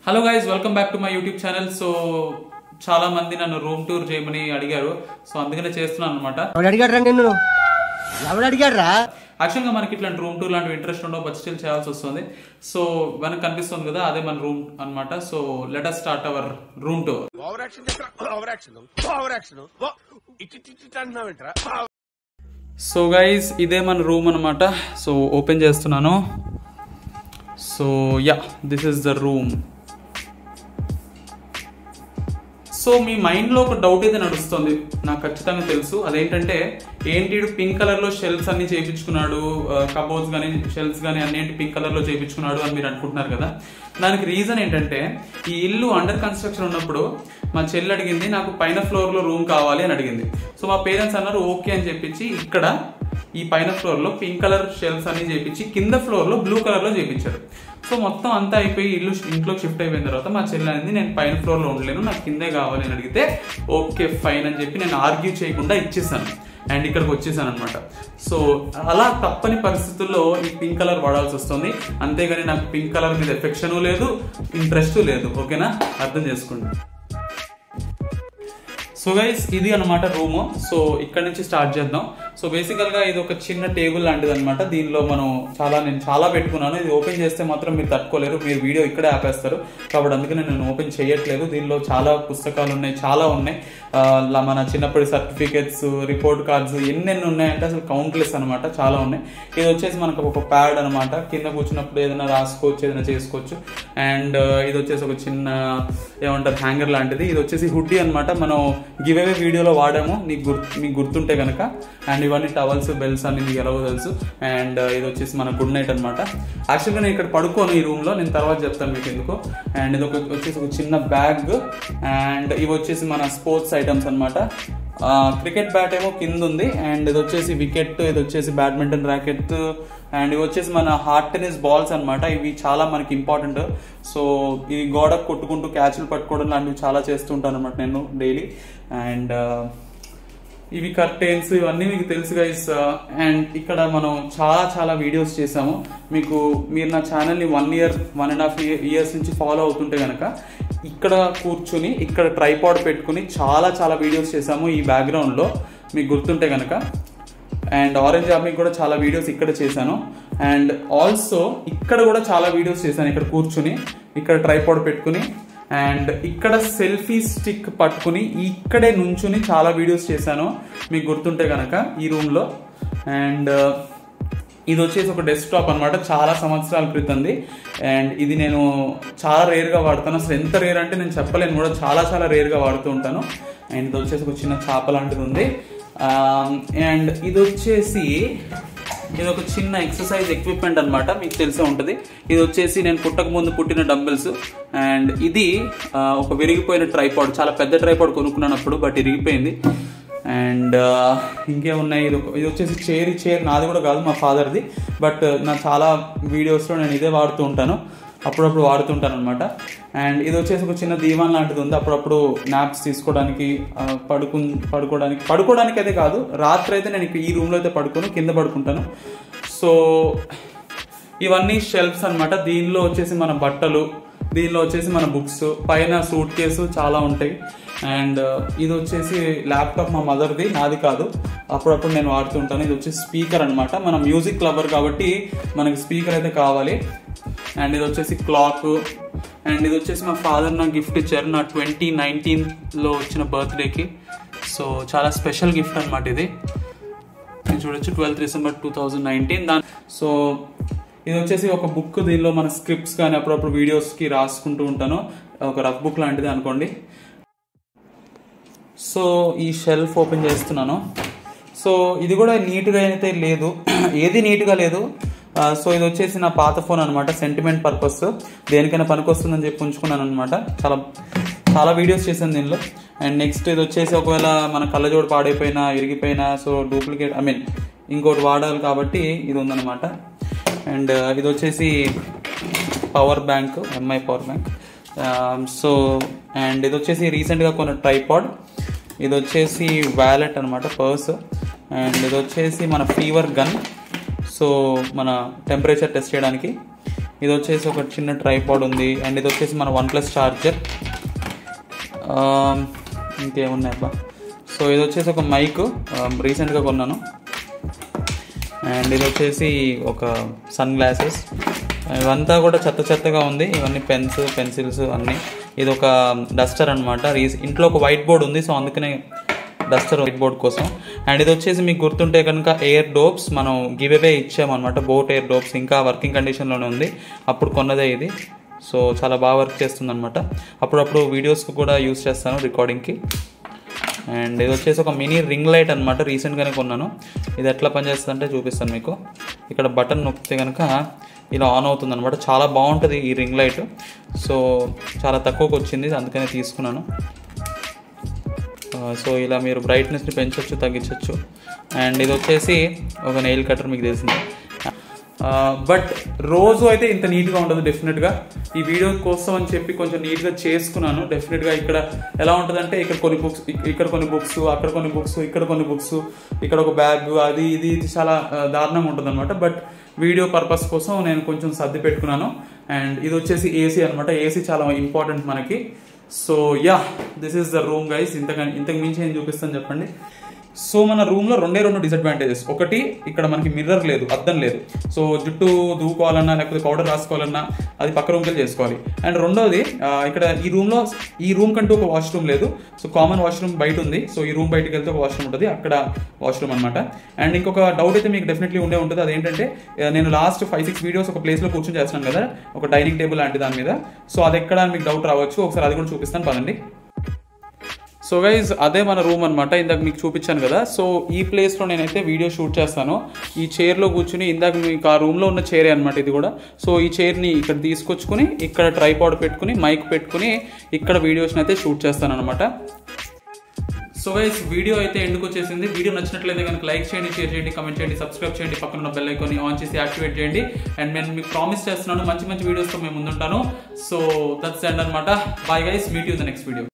hello guys welcome back to my YouTube channel so చాలా మంది నన్ను రూమ్ టూర్ చేయమని అడిగారు సో అందుకనే చేస్తున్నాను అనమాట ఎవడు అడిగాడు నిన్ను ఎవడు అడిగాడు రా యాక్చువల్గా మనకి ఇట్లాంటి రూమ్ టూర్ లాంటి ఇంట్రెస్ట్ ఉండవు బట్ స్టిల్ చేయాల్సి వస్తుంది సో వెనక కనిపిస్తుంది కదా అదే మన రూమ్ అన్నమాట so let us start our room tour over action చేస్తా ఓవర్ యాక్షన్ ఓవర్ యాక్షన్ ఇటు ఇటు ఇటు అంటున్నావేంట్రా సో గైస్ ఇదే మన రూమ్ అనమాట సో ఓపెన్ చేస్తున్నాను so yeah this is the room so మీ మైండ్లో ఒక డౌట్ అయితే నడుస్తుంది నాకు ఖచ్చితంగా తెలుసు అదేంటంటే ఏంటి వీడు పింక్ కలర్లో షెల్ఫ్స్ అన్ని చేయించుకున్నాడు కబోర్డ్స్ కానీ షెల్ఫ్స్ కానీ అన్నింటి పింక్ కలర్లో చేయించుకున్నాడు అని మీరు అనుకుంటున్నారు కదా దానికి రీజన్ ఏంటంటే ఈ ఇల్లు అండర్ కన్స్ట్రక్షన్ ఉన్నప్పుడు మా చెల్లి అడిగింది నాకు పైన ఫ్లోర్లో రూమ్ కావాలి అని అడిగింది సో మా పేరెంట్స్ అన్నారు ఓకే అని చెప్పించి ఇక్కడ ఈ పైన ఫ్లోర్ లో పింక్ కలర్ షెల్ఫ్స్ అన్ని చేపించి కింద ఫ్లోర్ లో బ్లూ కలర్ లో చేపించారు సో మొత్తం అంతా అయిపోయి ఇల్లు ఇంట్లో షిఫ్ట్ అయిపోయిన తర్వాత మా చెల్లి అనేది నేను పైన ఫ్లోర్ లో ఉండలేను నాకు కిందే కావాలి అని అడిగితే ఓకే ఫైన్ అని చెప్పి నేను ఆర్గ్యూ చేయకుండా ఇచ్చేసాను అండ్ ఇక్కడికి వచ్చేసాను అనమాట సో అలా తప్పని పరిస్థితుల్లో ఈ పింక్ కలర్ వాడాల్సి వస్తుంది అంతేగాని నాకు పింక్ కలర్ మీద ఎఫెక్షన్ లేదు ఇంట్రెస్ట్ లేదు ఓకేనా అర్థం చేసుకోండి సో గైస్ ఇది అనమాట రూమ్ సో ఇక్కడ నుంచి స్టార్ట్ చేద్దాం సో బేసికల్ గా ఇది ఒక చిన్న టేబుల్ లాంటిది అనమాట దీనిలో మనం చాలా నేను చాలా పెట్టుకున్నాను ఇది ఓపెన్ చేస్తే మాత్రం మీరు తట్టుకోలేరు మీరు వీడియో ఇక్కడే ఆపేస్తారు కాబట్టి అందుకని నేను ఓపెన్ చేయట్లేదు దీనిలో చాలా పుస్తకాలు ఉన్నాయి చాలా ఉన్నాయి ఆ, లా- మన చిన్నప్పటి సర్టిఫికేట్స్ రిపోర్ట్ కార్డ్స్ ఎన్నెన్ని ఉన్నాయంటే అసలు కౌంట్లెస్ అనమాట చాలా ఉన్నాయి ఇది వచ్చేసి మనకు ఒక ప్యాడ్ అనమాట కింద కూర్చున్నప్పుడు ఏదైనా రాసుకోవచ్చు ఏదైనా చేసుకోవచ్చు అండ్ ఇది వచ్చేసి ఒక చిన్న ఏమంటారు హ్యాంగర్ లాంటిది ఇది వచ్చేసి హుడ్డీ అనమాట మనం గివ్ అవే వీడియోలో వాడాము నీకు గుర్తు మీకు గుర్తుంటే కనుక అండ్ ఇవన్నీ టవల్స్ బెల్స్ అన్ని మీకు ఎలాగో తెలుసు అండ్ ఇది వచ్చేసి మన గుడ్ నైట్ అనమాట యాక్చువల్గా నేను ఇక్కడ పడుకోను ఈ రూమ్లో నేను తర్వాత చెప్తాను మీకు ఎందుకు అండ్ ఇది ఒక వచ్చేసి ఒక చిన్న బ్యాగ్ అండ్ ఇవి వచ్చేసి మన స్పోర్ట్స్ ఐటమ్స్ అనమాట క్రికెట్ బ్యాట్ ఏమో కింద ఉంది అండ్ ఇది వచ్చేసి వికెట్ ఇది వచ్చేసి బ్యాడ్మింటన్ ర్యాకెట్ అండ్ ఇవి వచ్చేసి మన హార్ట్ టెన్నిస్ బాల్స్ అన్నమాట ఇవి చాలా మనకి ఇంపార్టెంట్ సో ఇది గోడ కొట్టుకుంటూ క్యాచ్లు పట్టుకోవడం లాంటివి చాలా చేస్తుంటాను అనమాట నేను డైలీ అండ్ ఇవి కర్టెన్స్ ఇవన్నీ మీకు తెలుసు గైస్ అండ్ ఇక్కడ మనం చాలా చాలా వీడియోస్ చేసాము మీకు మీరు నా ఛానల్ని one year one and half years నుంచి ఫాలో అవుతుంటే కనుక ఇక్కడ కూర్చుని ఇక్కడ ట్రైపాడ్ పెట్టుకుని చాలా చాలా వీడియోస్ చేసాము ఈ బ్యాక్గ్రౌండ్లో మీకు గుర్తుంటే కనుక అండ్ ఆరెంజ్ ఆర్మీకి కూడా చాలా వీడియోస్ ఇక్కడ చేశాను అండ్ ఆల్సో ఇక్కడ కూడా చాలా వీడియోస్ చేశాను ఇక్కడ కూర్చుని ఇక్కడ ట్రైపాడ్ పెట్టుకుని అండ్ ఇక్కడ సెల్ఫీ స్టిక్ పట్టుకుని ఇక్కడే నుంచుని చాలా వీడియోస్ చేశాను మీకు గుర్తుంటే కనుక ఈ రూమ్లో అండ్ ఇది వచ్చేసి ఒక డెస్క్టాప్ అనమాట చాలా సంవత్సరాల క్రితంది అండ్ ఇది నేను చాలా రేర్గా వాడతాను అసలు ఎంత రేర్ అంటే నేను చెప్పలేను కూడా చాలా చాలా రేర్గా వాడుతూ ఉంటాను అండ్ ఇది వచ్చేసి ఒక చిన్న చేప లాంటిది ఉంది అండ్ ఇది వచ్చేసి ఇది ఒక చిన్న ఎక్సర్సైజ్ ఎక్విప్మెంట్ అన్నమాట మీకు తెలిసే ఉంటుంది ఇది వచ్చేసి నేను పుట్టక ముందు పుట్టిన డంబెల్స్ అండ్ ఇది ఆ, ఒక విరిగిపోయిన ట్రైపాడ్ చాలా పెద్ద ట్రైపాడ్ కొనుక్కున్నాను అప్పుడు బట్ ఇరిగిపోయింది అండ్ ఇంకేమున్నాయి ఇది ఒక- ఇది వచ్చేసి చైర్ చైర్ నాది కూడా కాదు మా ఫాదర్ది బట్ నా చాలా వీడియోస్లో నేను ఇదే వాడుతూ ఉంటాను అప్పుడప్పుడు వాడుతుంటాను అనమాట అండ్ ఇది వచ్చేసి ఒక చిన్న దీవాన్ లాంటిది ఉంది అప్పుడప్పుడు నాప్స్ తీసుకోవడానికి ఆ, పడుకు పడుకోవడానికి పడుకోవడానికి అయితే కాదు రాత్రి అయితే నేను ఇక్కడ ఈ రూమ్లో అయితే పడుకోను కింద పడుకుంటాను సో ఇవన్నీ షెల్ఫ్స్ అన్నమాట దీనిలో వచ్చేసి మన బట్టలు దీనిలో వచ్చేసి మన బుక్స్ పైన సూట్ కేసు చాలా ఉంటాయి అండ్ ఇది వచ్చేసి ల్యాప్టాప్ మా మదర్ది నాది కాదు అప్పుడప్పుడు నేను వాడుతుంటాను ఇది వచ్చేసి స్పీకర్ అన్నమాట మన మ్యూజిక్ లవర్ కాబట్టి మనకి స్పీకర్ అయితే కావాలి అండ్ ఇది వచ్చేసి క్లాక్ అండ్ ఇది వచ్చేసి మా ఫాదర్ నాకు గిఫ్ట్ ఇచ్చారు నా ట్వంటీ నైన్టీన్లో వచ్చిన బర్త్డేకి సో చాలా స్పెషల్ గిఫ్ట్ అనమాట ఇది మీరు చూడొచ్చు twelfth December two thousand nineteen దాని సో ఇది వచ్చేసి ఒక బుక్ దీనిలో మన స్క్రిప్ట్స్ కానీ అప్పుడప్పుడు వీడియోస్కి రాసుకుంటూ ఉంటాను ఒక రఫ్ బుక్ లాంటిది అనుకోండి సో ఈ షెల్ఫ్ ఓపెన్ చేస్తున్నాను సో ఇది కూడా నీట్గా అయితే లేదు ఏది నీట్గా లేదు ఆ, సో ఇది వచ్చేసి నా పాత ఫోన్ అనమాట సెంటిమెంట్ పర్పస్ దేనికైనా పనికొస్తుందని చెప్పి ఉంచుకున్నాను అనమాట చాలా చాలా వీడియోస్ చేశాను దీనిలో అండ్ నెక్స్ట్ ఇది వచ్చేసి ఒకవేళ మన కళ్ళజోడు పాడైపోయినా ఇరిగిపోయినా సో డూప్లికేట్ ఐ మీన్ ఇంకోటి వాడాలి కాబట్టి ఇది ఉందన్నమాట అండ్ ఇది వచ్చేసి power bank MI power bank so and ఇది వచ్చేసి రీసెంట్గా కొన్న ట్రైపాడ్ ఇది వచ్చేసి వ్యాలెట్ అనమాట పర్స్ అండ్ ఇది వచ్చేసి మన ఫీవర్ గన్ సో మన టెంపరేచర్ టెస్ట్ చేయడానికి ఇది వచ్చేసి ఒక చిన్న ట్రైపాడ్ ఉంది అండ్ ఇది వచ్చేసి మన వన్ ప్లస్ ఛార్జర్ ఇంకేమున్నాయి అబ్బా సో ఇది వచ్చేసి ఒక మైక్ రీసెంట్గా కొన్నాను అండ్ ఇది వచ్చేసి ఒక సన్ గ్లాసెస్ ఇవంతా కూడా చెత్త చెత్తగా ఉంది ఇవన్నీ పెన్స్ పెన్సిల్స్ అన్నీ ఇది ఒక డస్టర్ అనమాట రీస్ ఇంట్లో ఒక వైట్ బోర్డ్ ఉంది సో అందుకనే డస్టర్ వైట్ బోర్డ్ కోసం అండ్ ఇది వచ్చేసి మీకు గుర్తుంటే కనుక ఎయిర్ డోప్స్ మనం గివ్ అవే ఇచ్చామన్నమాట బోట్ ఎయిర్ డోప్స్ ఇంకా వర్కింగ్ కండిషన్లోనే ఉంది అప్పుడు కొన్నదే ఇది సో చాలా బాగా వర్క్ చేస్తుంది అనమాట అప్పుడప్పుడు వీడియోస్కి కూడా యూస్ చేస్తాను రికార్డింగ్కి అండ్ ఇది వచ్చేసి ఒక మినీ రింగ్ లైట్ అనమాట రీసెంట్గానే కొన్నాను ఇది ఎట్లా పనిచేస్తుంది అంటే చూపిస్తాను మీకు ఇక్కడ బటన్ నొక్కితే కనుక ఇలా ఆన్ అవుతుంది అనమాట చాలా బాగుంటుంది ఈ రింగ్ లైట్ సో చాలా తక్కువకి వచ్చింది అందుకనే తీసుకున్నాను ఆ, సో ఇలా మీరు బ్రైట్నెస్ని పెంచవచ్చు తగ్గించవచ్చు అండ్ ఇది వచ్చేసి ఒక నెయిల్ కటర్ మీకు తెలిసింది బట్ రోజు అయితే ఇంత నీట్గా ఉండదు డెఫినెట్గా ఈ వీడియో కోసం అని చెప్పి కొంచెం నీట్గా చేసుకున్నాను డెఫినెట్గా ఇక్కడ ఎలా ఉంటుందంటే ఇక్కడ కొన్ని బుక్స్ ఇక్కడ కొన్ని బుక్స్ అక్కడ కొన్ని బుక్స్ ఇక్కడ కొన్ని బుక్స్ ఇక్కడ ఒక బ్యాగ్ అది ఇది ఇది చాలా ఆ, దారుణంగా ఉంటుంది అనమాట బట్ వీడియో పర్పస్ కోసం నేను కొంచెం సర్ది పెట్టుకున్నాను అండ్ ఇది వచ్చేసి ఏసీ అనమాట ఏసీ చాలా ఇంపార్టెంట్ మనకి so yeah this is the room guys ఇంతగా ఇంతకు మించి ఏం చూపిస్తాను చెప్పండి సో మన రూమ్ లో రెండే రెండు డిసడ్వాంటేజెస్ ఒకటి ఇక్కడ మనకి మిర్రర్ లేదు అద్దం లేదు సో జుట్టు దూకోవాలన్నా లేకపోతే పౌడర్ రాసుకోవాలన్నా అది పక్క రూమ్కి వెళ్ళి చేసుకోవాలి అండ్ రెండోది ఆ, ఇక్కడ ఈ రూమ్ లో ఈ రూమ్ కంటూ ఒక వాష్రూమ్ లేదు సో కామన్ వాష్రూమ్ బయట ఉంది సో ఈ రూమ్ బయటకు వెళ్తే ఒక వాష్రూమ్ ఉంటుంది అక్కడ వాష్రూమ్ అనమాట అండ్ ఇంకొక డౌట్ అయితే మీకు డెఫినెట్లీ ఉండే ఉంటుంది అదేంటంటే ఆ, నేను లాస్ట్ ఫైవ్ సిక్స్ వీడియోస్ ఒక ప్లేస్ లో కూర్చొని చేస్తున్నాను కదా ఒక డైనింగ్ టేబుల్ లాంటి దాని మీద సో అది ఎక్కడ అని మీకు డౌట్ రావచ్చు ఒకసారి అది కూడా చూపిస్తాను పదండి సో గైజ్ అదే మన రూమ్ అనమాట ఇందాక మీకు చూపించాను కదా సో ఈ ప్లేస్లో నేనైతే వీడియో షూట్ చేస్తాను ఈ చైర్లో కూర్చుని ఇందాక మీకు ఆ రూమ్లో ఉన్న చైరే అనమాట ఇది కూడా సో ఈ చైర్ని ఇక్కడ తీసుకొచ్చుకుని ఇక్కడ ట్రైపాడ్ పెట్టుకుని మైక్ పెట్టుకుని ఇక్కడ వీడియోస్ని అయితే షూట్ చేస్తాను అనమాట సో గైస్ వీడియో అయితే ఎందుకు వచ్చేసింది వీడియో నచ్చినట్లయితే కనుక లైక్ చేయండి షేర్ చేయండి కమెంట్ చేయండి సబ్స్క్రైబ్ చేయండి పక్కన ఉన్న బెల్ ఐకాన్ని ఆన్ చేసి యాక్టివేట్ చేయండి అండ్ నేను మీకు ప్రామిస్ చేస్తున్నాను మంచి మంచి వీడియోస్తో మేము ముందుంటాను సో దట్స్ ఎండ్ అనమాట bye guys meet you the next video